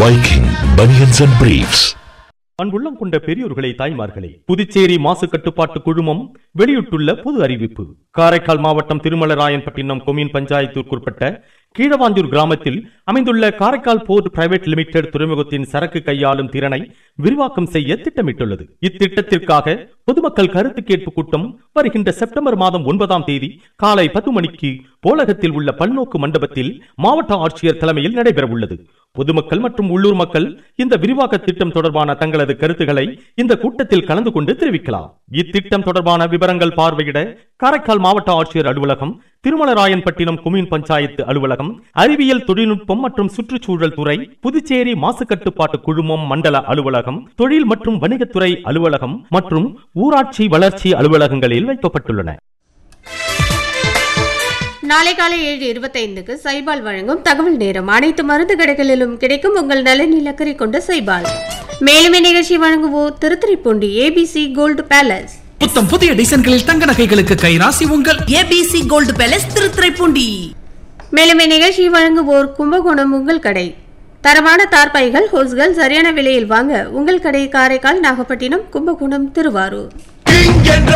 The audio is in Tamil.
Viking Bunions and Briefs. அன்புள்ளம் கொண்ட பெரியோர்களே தாய்மார்களே புதுச்சேரி மாசு கட்டுப்பாட்டு குழுமம் வெளியிட்டுள்ள பொது அறிவிப்பு காரைக்கால் மாவட்டம் திருமலராயன்பட்டினம் கொம்யூன் பஞ்சாயத்திற்குட்பட்ட கீழவாஞ்சூர் கிராமத்தில் அமைந்துள்ள காரைக்கால் போர்ட் பிரைவேட் லிமிடெட் துறைமுகத்தின் சரக்கு கையாளும் திறனை விரிவாக்கம் செய்ய திட்டமிட்டுள்ளது இத்திட்டத்திற்காக பொதுமக்கள் கருத்து கேட்பு கூட்டம் வருகின்ற செப்டம்பர் மாதம் ஒன்பதாம் தேதி காலை பத்து மணிக்கு போலகத்தில் உள்ள பல்நோக்கு மண்டபத்தில் மாவட்ட ஆட்சியர் தலைமையில் நடைபெறவுள்ளது பொதுமக்கள் மற்றும் உள்ளூர் மக்கள் இந்த விரிவாக்க திட்டம் தொடர்பான தங்களது கருத்துக்களை இந்த கூட்டத்தில் கலந்து கொண்டு தெரிவிக்கலாம் இத்திட்டம் தொடர்பான விவரங்கள் பார்வையிட காரைக்கால் மாவட்ட ஆட்சியர் அலுவலகம் திருமலராயன்பட்டினம் கொம்யூன் பஞ்சாயத்து அலுவலகம் அறிவியல் தொழில்நுட்பம் மற்றும் சுற்றுச்சூழல் துறை புதுச்சேரி மாசு கட்டுப்பாட்டு குழுமம் மண்டல அலுவலகம் தொழில் மற்றும் வணிகத்துறை அலுவலகம் மற்றும் ஊராட்சி வளர்ச்சி அலுவலகங்களில் வைக்கப்பட்டுள்ளன நாளை காலை ஏழு இருபத்தைந்துக்கு சைபால் வழங்கும் தகவல் நேரம் அனைத்து மருந்து கடைகளிலும் கிடைக்கும் உங்கள் நலனில் அக்கறை கொண்ட சைபால் மேலும் இந்நிகழ்ச்சி வழங்குவோர் திருத்துறைப்பூண்டி ஏபிசி கோல்டு பேலஸ் புத்தம் புதிய டிசைன்களில் தங்க நகைகளுக்கு கைராசி உங்கள் ஏபிசி கோல்டு பேலஸ் திருத்துறைப்பூண்டி மேலும் இந்நிகழ்ச்சி வழங்குவோர் கும்பகோணம் உங்கள் கடை தரமான தார்பாய்கள் ஹோஸ்கள் சரியான விலையில் வாங்க உங்கள் கடை காரைக்கால் நாகப்பட்டினம் கும்பகோணம் திருவாரூர்